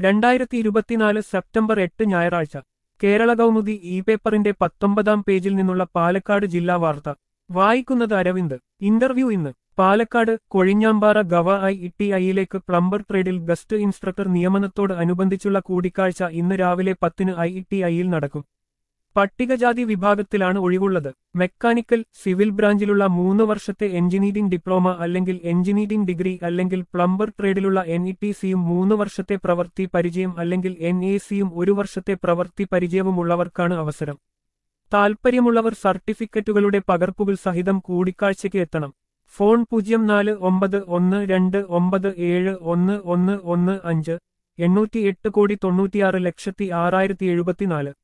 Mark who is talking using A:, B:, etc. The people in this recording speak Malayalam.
A: രണ്ടായിരത്തി ഇരുപത്തിനാല് സെപ്റ്റംബർ എട്ട് ഞായറാഴ്ച കേരള കൗമുദി ഇ പേപ്പറിന്റെ പത്തൊമ്പതാം പേജിൽ നിന്നുള്ള പാലക്കാട് ജില്ലാ വാർത്ത വായിക്കുന്നത് അരവിന്ദ് ഇന്റർവ്യൂ ഇന്ന് Palakkad Kozhinjampara gov I T ഐയിലേക്ക് പ്ലംബർ ട്രേഡിൽ ഗസ്റ്റ് ഇൻസ്ട്രക്ടർ നിയമനത്തോട് അനുബന്ധിച്ചുള്ള കൂടിക്കാഴ്ച ഇന്ന് രാവിലെ പത്തിന് ഐ ടി ഐയിൽ നടക്കും പട്ടികജാതി വിഭാഗത്തിലാണ് ഒഴിവുള്ളത് മെക്കാനിക്കൽ സിവിൽ ബ്രാഞ്ചിലുള്ള മൂന്ന് വർഷത്തെ എഞ്ചിനീയറിംഗ് ഡിപ്ലോമ അല്ലെങ്കിൽ എഞ്ചിനീയറിംഗ് ഡിഗ്രി അല്ലെങ്കിൽ പ്ലംബർ ട്രേഡിലുള്ള എൻ ഇ ടി സിയും മൂന്ന് വർഷത്തെ പ്രവൃത്തി പരിചയം അല്ലെങ്കിൽ എൻ എ സിയും ഒരു വർഷത്തെ പ്രവൃത്തി പരിചയവുമുള്ളവർക്കാണ് അവസരം താൽപ്പര്യമുള്ളവർ സർട്ടിഫിക്കറ്റുകളുടെ പകർപ്പുകൾ സഹിതം കൂടിക്കാഴ്ചയ്ക്ക് എത്തണം ഫോൺ പൂജ്യം നാല് ഒമ്പത് ഒന്ന് രണ്ട് ഒമ്പത് ഏഴ് ഒന്ന് ഒന്ന് ഒന്ന് അഞ്ച് എണ്ണൂറ്റി എട്ട് കോടി തൊണ്ണൂറ്റിയാറ് ലക്ഷത്തി ആറായിരത്തി എഴുപത്തിനാല്